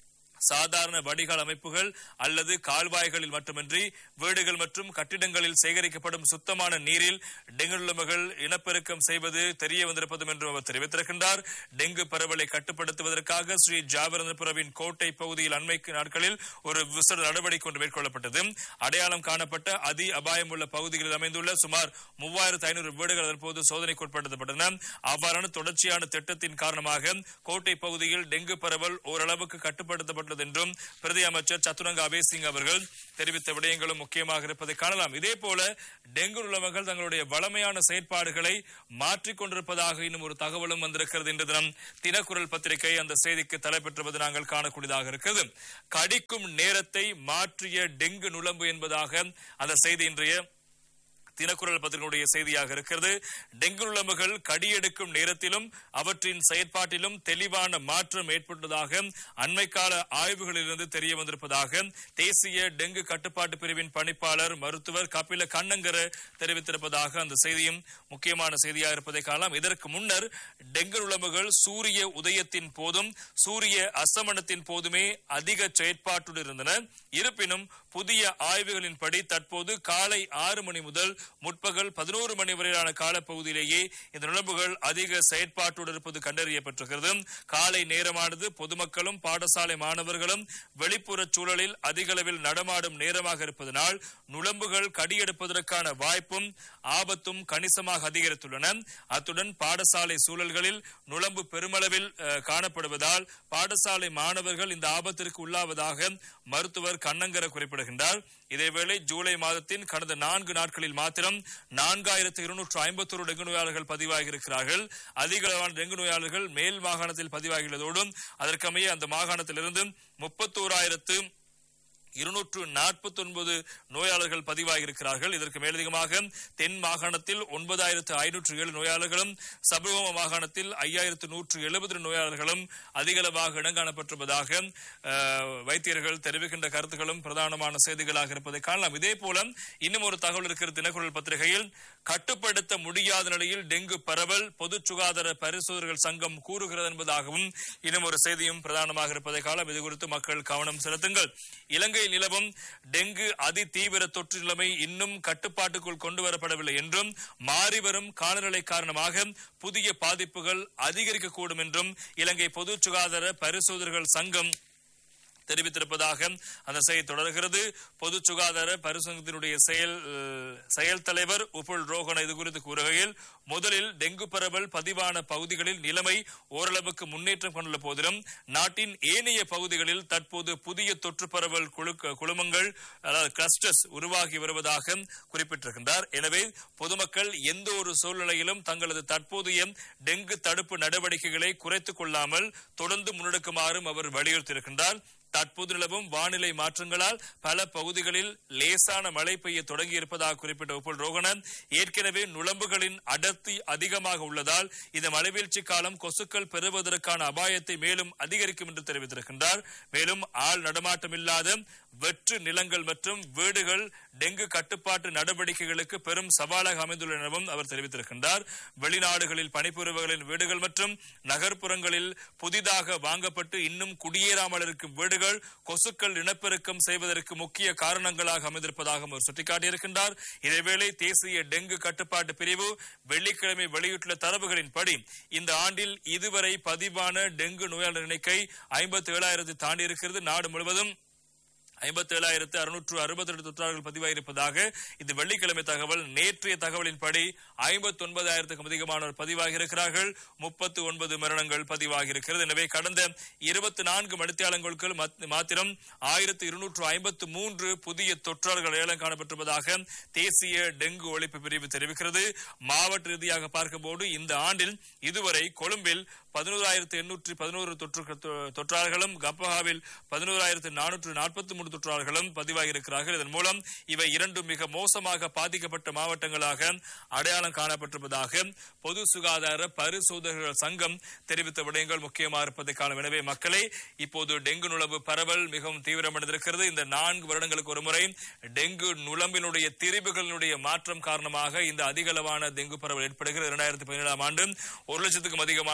சாதாரண வடிகால் அமைப்புகள் அல்லது கால்வாய்களில் மட்டுமின்றி வீடுகள் மற்றும் கட்டிடங்களில் சேகரிக்கப்படும் சுத்தமான நீரில் டெங்கு நிலைமைகள் இனப்பெருக்கம் செய்வது தெரிய வந்திருப்பதும் என்றும் அவர் தெரிவித்திருக்கின்றார் டெங்கு பரவலை கட்டுப்படுத்துவதற்காக ஸ்ரீ ஜாவரந்தபுரவின் கோட்டை பகுதியில் அண்மைக்கு நாட்களில் ஒரு விசேட நடவடிக்கை ஒன்று மேற்கொள்ளப்பட்டது அடையாளம் காணப்பட்ட அதி அபாயம் உள்ள பகுதிகளில் அமைந்துள்ள சுமார் மூவாயிரத்து ஐநூறு வீடுகள் அதன்போது சோதனைக்குட்படுத்தப்பட்டன அவ்வாறான தொடர்ச்சியான திட்டத்தின் காரணமாக கோட்டை பகுதியில் டெங்கு பரவல் ஓரளவுக்கு கட்டுப்படுத்தப்பட்டது என்றும் பிரதி அமைச்சர் சத்துரங்க அபேசிங் அவர்கள் தெரிவித்த விடயங்களும் முக்கியமாக இருப்பதை காணலாம் இதே போல டெங்கு உள்ளவர்கள் தங்களுடைய வளமையான செயற்பாடுகளை மாற்றிக் கொண்டிருப்பதாக இன்னும் ஒரு தகவலும் வந்திருக்கிறது இன்று தினம் தினக்குரல் பத்திரிகை அந்த செய்திக்கு தலைப்பெற்றுவது நாங்கள் காணக்கூடியதாக இருக்கிறது கடிக்கும் நேரத்தை மாற்றிய டெங்கு நுளம்பு என்பதாக அந்த செய்தி இன்றைய தினக்குரல் பத்திரிகையுடைய செய்தியாக இருக்கிறது டெங்கு நுளம்புகள் கடியெடுக்கும் நேரத்திலும் அவற்றின் செயற்பாட்டிலும் தெளிவான மாற்றம் ஏற்பட்டதாக அண்மைக்கால ஆய்வுகளிலிருந்து தெரிய வந்திருப்பதாக தேசிய டெங்கு கட்டுப்பாட்டு பிரிவின் பணிப்பாளர் மருத்துவர் கபில கண்ணங்கர தெரிவித்திருப்பதாக அந்த செய்தியும் முக்கியமான செய்தியாக இருப்பதை காணலாம் இதற்கு முன்னர் டெங்கு நுளம்புகள் சூரிய உதயத்தின் போதும் சூரிய அஸ்தமனத்தின் போதுமே அதிக செயற்பாட்டுடன் இருந்தன இருப்பினும் புதிய ஆய்வுகளின்படி தற்போது காலை ஆறு மணி முதல் முற்பகல் பதினோரு மணி வரையிலான காலப்பகுதியிலேயே இந்த நுழம்புகள் அதிக செயற்பாட்டுடன் இருப்பது கண்டறியப்பட்டிருக்கிறது காலை நேரமானது பொதுமக்களும் பாடசாலை மாணவர்களும் வெளிப்புற சூழலில் அதிக அளவில் நடமாடும் நேரமாக இருப்பதனால் நுழம்புகள் கடியெடுப்பதற்கான வாய்ப்பும் ஆபத்தும் கணிசமாக அதிகரித்துள்ளன அத்துடன் பாடசாலை சூழல்களில் நுழம்பு பெருமளவில் அஹ், காணப்படுவதால் பாடசாலை மாணவர்கள் இந்த ஆபத்திற்கு உள்ளாவதாக மருத்துவர் கண்ணங்கர குறிப்பிடுகின்றார் இதேவேளை ஜூலை மாதத்தின் கடந்த நான்கு நாட்களில் மாத்திரம் நான்காயிரத்து இருநூற்று ஐம்பத்தொரு டெங்கு நோயாளர்கள் பதிவாகியிருக்கிறார்கள் அதிக அளவான டெங்கு நோயாளர்கள் மேல் மாகாணத்தில் பதிவாகியுள்ளதோடும் அதற்கமைய அந்த மாகாணத்திலிருந்து முப்பத்தோராயிரத்து இருநூற்று நாற்பத்தி ஒன்பது நோயாளர்கள் பதிவாகியிருக்கிறார்கள் இதற்கு மேலதிகமாக தென் மாகாணத்தில் ஒன்பதாயிரத்து ஐநூற்று ஏழு நோயாளர்களும் சபரிகம மாகாணத்தில் ஐயாயிரத்து நூற்று எழுபது நோயாளர்களும் அதிகளவாக இடங்காணப்பட்டிருப்பதாக அஹ், வைத்தியர்கள் தெரிவிக்கின்ற கருத்துக்களும் பிரதானமான செய்திகளாக இருப்பதை காணலாம் இதே போல இன்னும் ஒரு தகவல் இருக்கிற தினக்குரல் பத்திரிகையில் கட்டுப்படுத்த முடியாத நிலையில் டெங்கு பரவல் பொது சுகாதார பரிசோதகர்கள் சங்கம் கூறுகிறது என்பதாகவும் இன்னும் ஒரு செய்தியும் பிரதானமாக இருப்பதை காலம் இது குறித்து மக்கள் கவனம் செலுத்துங்கள் இலங்கையில் நிலவும் டெங்கு அதி தீவிர தொற்று நிலைமை இன்னும் கட்டுப்பாட்டுக்குள் கொண்டு வரப்படவில்லை என்றும் மாறிவரும் காலநிலை காரணமாக புதிய பாதிப்புகள் அதிகரிக்கக்கூடும் என்றும் இலங்கை பொது சுகாதார பரிசோதகர்கள் சங்கம் தெரிவித்திருப்பதாக அந்த செய்தி தொடர்கிறது பொது சுகாதார பரிசங்கத்தினுடைய செயல் அஹ், செயல் தலைவர் உப்புல் ரோகன் இது குறித்து கூறுகையில் முதலில் டெங்கு பரவல் பதிவான பகுதிகளில் நிலைமை ஓரளவுக்கு முன்னேற்றம் கொண்டுள்ள போதிலும் நாட்டின் ஏனைய பகுதிகளில் தற்போது புதிய தொற்று பரவல் குழு குழுமங்கள் அதாவது கிளஸ்டர்ஸ் உருவாகி வருவதாக குறிப்பிட்டிருக்கின்றார் எனவே பொதுமக்கள் எந்த ஒரு சூழ்நிலையிலும் தங்களது தற்போதைய டெங்கு தடுப்பு நடவடிக்கைகளை குறைத்துக் கொள்ளாமல் தொடர்ந்து முன்னெடுக்குமாறும் அவர் வலியுறுத்தியிருக்கின்றார் தற்போது நிலவும் வானிலை மாற்றங்களால் பல பகுதிகளில் லேசான மழை பெய்ய தொடங்கி இருப்பதாக குறிப்பிட்ட உப்புல் ரோகணன் ஏற்கனவே நுளம்புகளின் அடர்த்தி அதிகமாக உள்ளதால் இந்த மழைவீழ்ச்சி காலம் கொசுக்கள் பெறுவதற்கான அபாயத்தை மேலும் அதிகரிக்கும் என்று தெரிவித்திருக்கின்றார் மேலும் ஆள் நடமாட்டம் இல்லாத வெற்று நிலங்கள் மற்றும் வீடுகள் டெங்கு கட்டுப்பாட்டு நடவடிக்கைகளுக்கு பெரும் சவாலாக அமைந்துள்ளன எனவும் அவர் தெரிவித்திருக்கின்றார் வெளிநாடுகளில் பணிபுரிபவர்களின் வீடுகள் மற்றும் நகர்ப்புறங்களில் புதிதாக வாங்கப்பட்டு இன்னும் குடியேறாமல் இருக்கும் வீடுகள் கொசுக்கள் இனப்பெருக்கம் செய்வதற்கு முக்கிய காரணங்களாக அமைந்திருப்பதாக அவர் சுட்டிக்காட்டியிருக்கின்றார் இதேவேளை தேசிய டெங்கு கட்டுப்பாட்டு பிரிவு வெள்ளிக்கிழமை வெளியிட்டுள்ள தரவுகளின்படி இந்த ஆண்டில் இதுவரை பதிவான டெங்கு நோயாளர் எண்ணிக்கை ஐம்பத்தி ஏழாயிரத்தை தாண்டி இருக்கிறது நாடு முழுவதும் ஐம்பத்தி ஏழாயிரத்து அறுநூற்று அறுபத்தி ரெண்டு தொற்றாளர்கள் பதிவாகியிருப்பதாக இது வெள்ளிக்கிழமை தகவல் நேற்றைய தகவலின்படி ஐம்பத்தி ஒன்பதாயிரத்துக்கும் அதிகமானோர் பதிவாகியிருக்கிறார்கள் முப்பத்து ஒன்பது மரணங்கள் பதிவாகியிருக்கிறது எனவே கடந்த இருபத்தி நான்கு மணித்தியாலங்களுக்குள் மத்- மாத்திரம் ஆயிரத்து இருநூற்று ஐம்பத்து மூன்று புதிய தொற்றாளர்கள் ஏலம் காணப்பட்டிருப்பதாக தேசிய டெங்கு ஒழிப்பு பிரிவு தெரிவிக்கிறது மாவட்ட ரீதியாக பார்க்கும்போது இந்த ஆண்டில் இதுவரை கொழும்பில் பதினோராயிரத்து எண்ணூற்று பதினோரு தொற்று தொற்றாளர்களும் கப்பஹாவில் பதினோராயிரத்து நானூற்று நாற்பத்தி மூன்று தொற்றாளர்களும் பதிவாகியிருக்கிறார்கள் இதன் மூலம் இவை இரண்டும் மிக மோசமாக பாதிக்கப்பட்ட மாவட்டங்களாக அடையாளம் காணப்பட்டிருப்பதாக பொது சுகாதார பரிசோதகர்கள் சங்கம் தெரிவித்த விடயங்கள் முக்கியமாக இருப்பதை காணும் எனவே மக்களே இப்போது டெங்கு நுழம்பு பரவல் மிகவும் தீவிரமடைந்திருக்கிறது இந்த நான்கு வருடங்களுக்கு ஒருமுறை டெங்கு நுழம்பினுடைய திரிபுகளினுடைய மாற்றம் காரணமாக இந்த அதிக அளவான டெங்கு பரவல் ஏற்படுகிறது இரண்டாயிரத்தி பதினேழாம் ஆண்டு ஒரு லட்சத்துக்கும் அதிகமான டெங்கு நோயாளர்கள்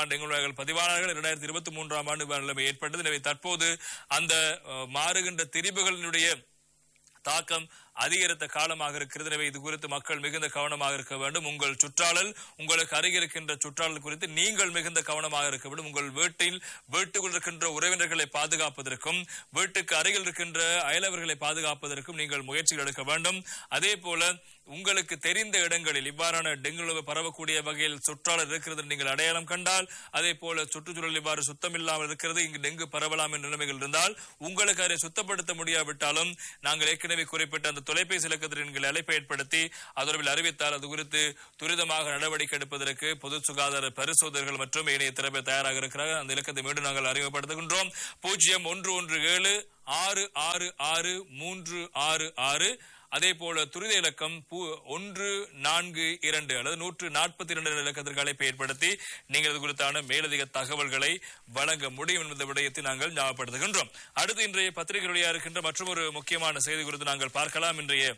அவர்கள் பதிவானார்கள் இரண்டாயிரத்தி இருபத்தி மூன்றாம் ஆண்டு நிலைமை ஏற்பட்டது எனவே தற்போது அந்த அஹ், மாறுகின்ற திரிபுகளினுடைய தாக்கம் அதிகரித்த காலமாக இருக்கிறது எனவே இது குறித்து மக்கள் மிகுந்த கவனமாக இருக்க வேண்டும் உங்கள் சுற்றாடல் உங்களுக்கு அருகில் இருக்கின்ற சுற்றாடல் குறித்து நீங்கள் மிகுந்த கவனமாக இருக்க வேண்டும் உங்கள் வீட்டில் வீட்டுக்குள் இருக்கின்ற உறவினர்களை பாதுகாப்பதற்கும் வீட்டுக்கு அருகில் இருக்கின்ற அயலவர்களை பாதுகாப்பதற்கும் நீங்கள் முயற்சிகள் எடுக்க வேண்டும் அதே போல உங்களுக்கு தெரிந்த இடங்களில் இவ்வாறான டெங்கு நோய் பரவக்கூடிய வகையில் சுற்றாளர் இருக்கிறது என்று நீங்கள் அடையாளம் கண்டால் அதே போல சுற்றுச்சூழல் இவ்வாறு சுத்தம் இல்லாமல் இருக்கிறது இங்கு டெங்கு பரவலாம் என்ற நிலைமைகள் இருந்தால் உங்களுக்கு அதை சுத்தப்படுத்த முடியாவிட்டாலும் நாங்கள் ஏற்கனவே குறிப்பிட்ட அந்த தொலைபேசி இலக்கத்தில் நீங்கள் அழைப்பை ஏற்படுத்தி அதொடர்பில் அறிவித்தால் அது குறித்து துரிதமாக நடவடிக்கை எடுப்பதற்கு பொது சுகாதார பரிசோதகர்கள் மற்றும் ஏனைய திறமை தயாராக இருக்கிறார்கள் அந்த இலக்கத்தை மீண்டும் நாங்கள் அறிமுகப்படுத்துகின்றோம் பூஜ்ஜியம் ஒன்று ஒன்று ஏழு ஆறு ஆறு ஆறு மூன்று ஆறு ஆறு அதே போல துரித இலக்கம் பூ- ஒன்று நான்கு இரண்டு அல்லது நூற்று நாற்பத்தி இரண்டு இலக்கத்திற்கு அழைப்பை ஏற்படுத்தி நீங்கள் இது குறித்தான மேலதிக தகவல்களை வழங்க முடியும் என்ற விடயத்தை நாங்கள் ஞாபகப்படுத்துகின்றோம் அடுத்து இன்றைய பத்திரிகை வழியாக இருக்கின்ற மற்றொரு முக்கியமான செய்தி குறித்து நாங்கள் பார்க்கலாம் இன்றைய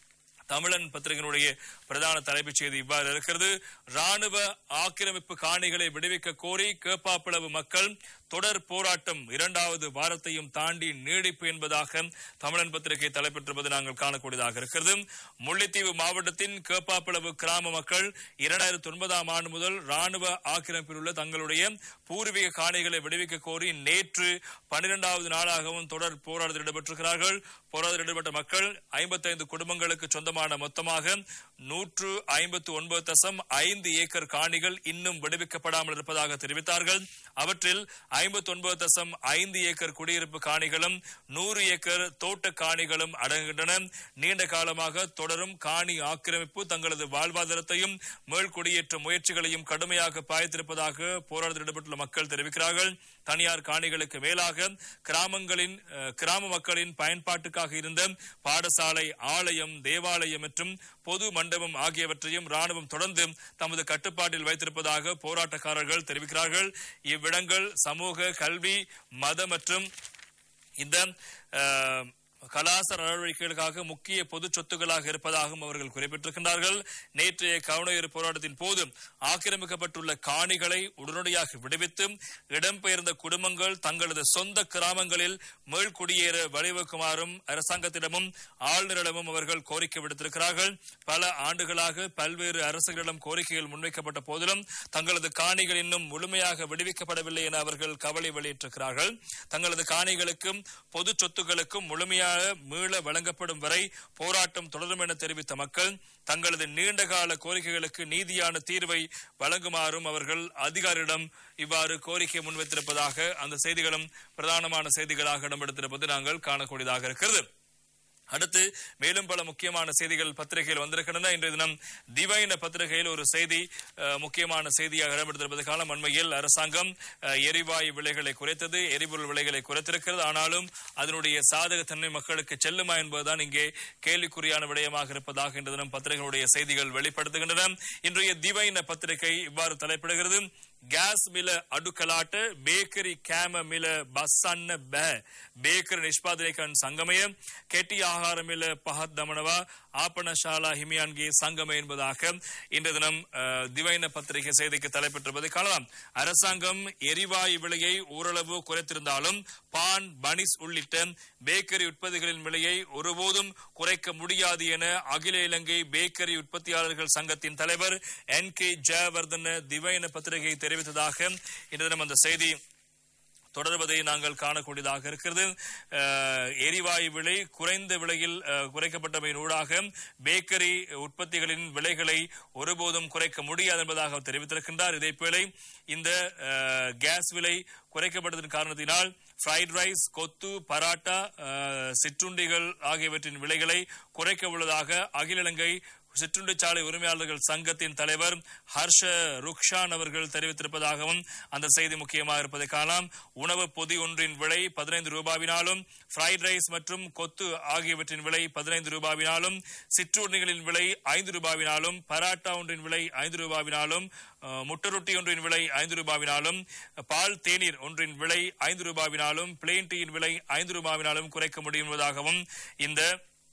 தமிழன் பத்திரிகையினுடைய பிரதான தலைப்புச் செய்தி இவ்வாறு இருக்கிறது ராணுவ ஆக்கிரமிப்பு காணிகளை விடுவிக்க கோரி கேப்பாப்பிளவு மக்கள் தொடர் போராட்டம் இரண்டாவது வாரத்தையும் தாண்டி நீடிப்பு என்பதாக தமிழன் பத்திரிகை தலைப்பெற்றிருப்பது நாங்கள் காணக்கூடியதாக இருக்கிறது முல்லைத்தீவு மாவட்டத்தின் கேப்பாப்பிளவு கிராம மக்கள் இரண்டாயிரத்தி ஒன்பதாம் ஆண்டு முதல் ராணுவ ஆக்கிரமிப்பில் உள்ள தங்களுடைய பூர்வீக காணிகளை விடுவிக்க கோரி நேற்று பன்னிரெண்டாவது நாளாகவும் தொடர் போராட்டத்தில் ஈடுபட்டிருக்கிறார்கள் போராட்டத்தில் ஈடுபட்ட மக்கள் ஐம்பத்தைந்து குடும்பங்களுக்கு சொந்தமான மொத்தமாக நூற்று ஐம்பத்து ஒன்பது தசம் ஐந்து ஏக்கர் காணிகள் இன்னும் விடுவிக்கப்படாமல் இருப்பதாக தெரிவித்தார்கள் அவற்றில் ஐம்பத்தி ஒன்பது தசம் ஐந்து ஏக்கர் குடியிருப்பு காணிகளும் நூறு ஏக்கர் தோட்ட காணிகளும் அடங்குகின்றன நீண்ட காலமாக தொடரும் காணி ஆக்கிரமிப்பு தங்களது வாழ்வாதாரத்தையும் மேல்குடியேற்ற முயற்சிகளையும் கடுமையாக பாய்த்திருப்பதாக போராட்டத்தில் ஈடுபட்டுள்ள மக்கள் தெரிவிக்கிறார்கள் தனியார் காணிகளுக்கு மேலாக கிராமங்களின் அஹ், கிராம மக்களின் பயன்பாட்டுக்காக இருந்த பாடசாலை ஆலயம் தேவாலயம் மற்றும் பொது மண்டபம் ஆகியவற்றையும் ராணுவம் தொடர்ந்து தமது கட்டுப்பாட்டில் வைத்திருப்பதாக போராட்டக்காரர்கள் தெரிவிக்கிறார்கள் இவ்விடங்கள் சமூக கல்வி மத மற்றும் இந்த அஹ், கலாசார நடவடிக்கைகளுக்காக முக்கிய பொது சொத்துக்களாக இருப்பதாகவும் அவர்கள் குறிப்பிட்டிருக்கின்றார்கள் நேற்றைய கவனஈர் போராட்டத்தின் போது ஆக்கிரமிக்கப்பட்டுள்ள காணிகளை உடனடியாக விடுவித்து இடம்பெயர்ந்த குடும்பங்கள் தங்களது சொந்த கிராமங்களில் மீள்குடியேற வழிவகுக்குமாறும் அரசாங்கத்திடமும் ஆளுநரிடமும் அவர்கள் கோரிக்கை விடுத்திருக்கிறார்கள் பல ஆண்டுகளாக பல்வேறு அரசுகளிடம் கோரிக்கைகள் முன்வைக்கப்பட்ட போதிலும் தங்களது காணிகள் இன்னும் முழுமையாக விடுவிக்கப்படவில்லை என அவர்கள் கவலை வெளியிட்டிருக்கிறார்கள் தங்களது காணிகளுக்கும் பொது சொத்துக்களுக்கும் முழுமையாக மீள வழங்கப்படும் வரை போராட்டம் தொடரும் என தெரிவித்த மக்கள் தங்களது நீண்டகால கோரிக்கைகளுக்கு நீதியான தீர்வை வழங்குமாறும் அவர்கள் அதிகாரியிடம் இவ்வாறு கோரிக்கை முன்வைத்திருப்பதாக அந்த செய்திகளும் பிரதானமான செய்திகளாக இடம்பெடுத்திருப்பது நாங்கள் காணக்கூடியதாக இருக்கிறது அடுத்து மேலும் பல முக்கியமான செய்திகள் பத்திரிகையில் வந்திருக்கின்றன இன்றைய தினம் திவைன பத்திரிகையில் ஒரு செய்தி அஹ், முக்கியமான செய்தியாக இடம்பெடுத்திருப்பதற்கான உண்மையில் அரசாங்கம் அஹ், எரிவாயு விலைகளை குறைத்தது எரிபொருள் விலைகளை குறைத்திருக்கிறது ஆனாலும் அதனுடைய சாதகத்தன்மை மக்களுக்கு செல்லுமா என்பதுதான் இங்கே கேள்விக்குறியான விடயமாக இருப்பதாக இன்று தினம் பத்திரிகைகளுடைய செய்திகள் வெளிப்படுத்துகின்றன இன்றைய திவைன பத்திரிகை இவ்வாறு தலைப்பிடுகிறது ಗ್ಯಾಸ್ ಮಿಲ ಅಡುಕಲಾಟ ಬೇಕರಿ ಕ್ಯಾಮ ಮಿಲ ಬಸ್ಸನ್ನ ಬೆ ಬೇಕರಿ ನಿಷ್ಪಾದನೆ ಕಣ್ ಸಂಗಮಯ ಕೆಟಿ ಆಹಾರ ಮಿಲ ಪಹತ್ ದಮನವ ஆப்பண ஷாலா ஹிமியான்கி சங்கம் என்பதாக இன்று தினம் அஹ், திவைன பத்திரிகை செய்திக்கு தலைப்பெற்றிருப்பதை காணலாம் அரசாங்கம் எரிவாயு விலையை ஓரளவு குறைத்திருந்தாலும் பான் பனிஸ் உள்ளிட்ட பேக்கரி உற்பத்திகளின் விலையை ஒருபோதும் குறைக்க முடியாது என அகில இலங்கை பேக்கரி உற்பத்தியாளர்கள் சங்கத்தின் தலைவர் என் கே ஜெயவர்தன திவைன பத்திரிகை தெரிவித்ததாக இன்று தினம் அந்த செய்தி தொடர்வதை நாங்கள் காணக்கூடியதாக இருக்கிறது அஹ், எரிவாயு விலை குறைந்த விலையில் அஹ், குறைக்கப்பட்டமையின் ஊடாக பேக்கரி உற்பத்திகளின் விலைகளை ஒருபோதும் குறைக்க முடியாது என்பதாக அவர் தெரிவித்திருக்கின்றார் இதேபோல இந்த அஹ், கேஸ் விலை குறைக்கப்பட்டதன் காரணத்தினால் ஃப்ரைட் ரைஸ் கொத்து பராட்டா அஹ், சிற்றுண்டிகள் ஆகியவற்றின் விலைகளை குறைக்க உள்ளதாக அகில இலங்கை சிற்றுண்டிச்சாலை உரிமையாளர்கள் சங்கத்தின் தலைவர் ஹர்ஷ ருக்ஷான் அவர்கள் தெரிவித்திருப்பதாகவும் அந்த செய்தி முக்கியமாக இருப்பதை காணலாம் உணவு பொதி ஒன்றின் விலை பதினைந்து ரூபாவினாலும் ஃப்ரைட் ரைஸ் மற்றும் கொத்து ஆகியவற்றின் விலை பதினைந்து ரூபாவினாலும் சிற்றுண்டிகளின் விலை ஐந்து ரூபாவினாலும் பராட்டா ஒன்றின் விலை ஐந்து ரூபாவினாலும் அஹ், முட்டை ரொட்டி ஒன்றின் விலை ஐந்து ரூபாவினாலும் பால் தேநீர் ஒன்றின் விலை ஐந்து ரூபாவினாலும் பிளெயின் டீயின் விலை ஐந்து ரூபாவினாலும் குறைக்க முடியும் என்பதாகவும் இந்த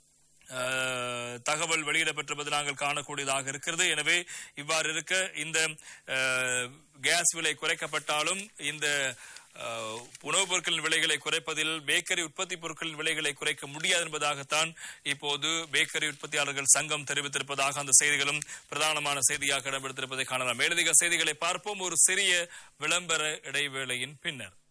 அஹ், தகவல் வெளியிடப்பட்டிருப்பது நாங்கள் காணக்கூடியதாக இருக்கிறது எனவே இவ்வாறு இருக்க இந்த அஹ், கேஸ் விலை குறைக்கப்பட்டாலும் இந்த அஹ், உணவுப் பொருட்களின் விலைகளை குறைப்பதில் பேக்கரி உற்பத்தி பொருட்களின் விலைகளை குறைக்க முடியாது என்பதாகத்தான் இப்போது பேக்கரி உற்பத்தியாளர்கள் சங்கம் தெரிவித்திருப்பதாக அந்த செய்திகளும் பிரதானமான செய்தியாக இடம்பெடுத்திருப்பதை காணலாம் மேலதிக செய்திகளை பார்ப்போம் ஒரு சிறிய விளம்பர இடைவேளையின் பின்னர்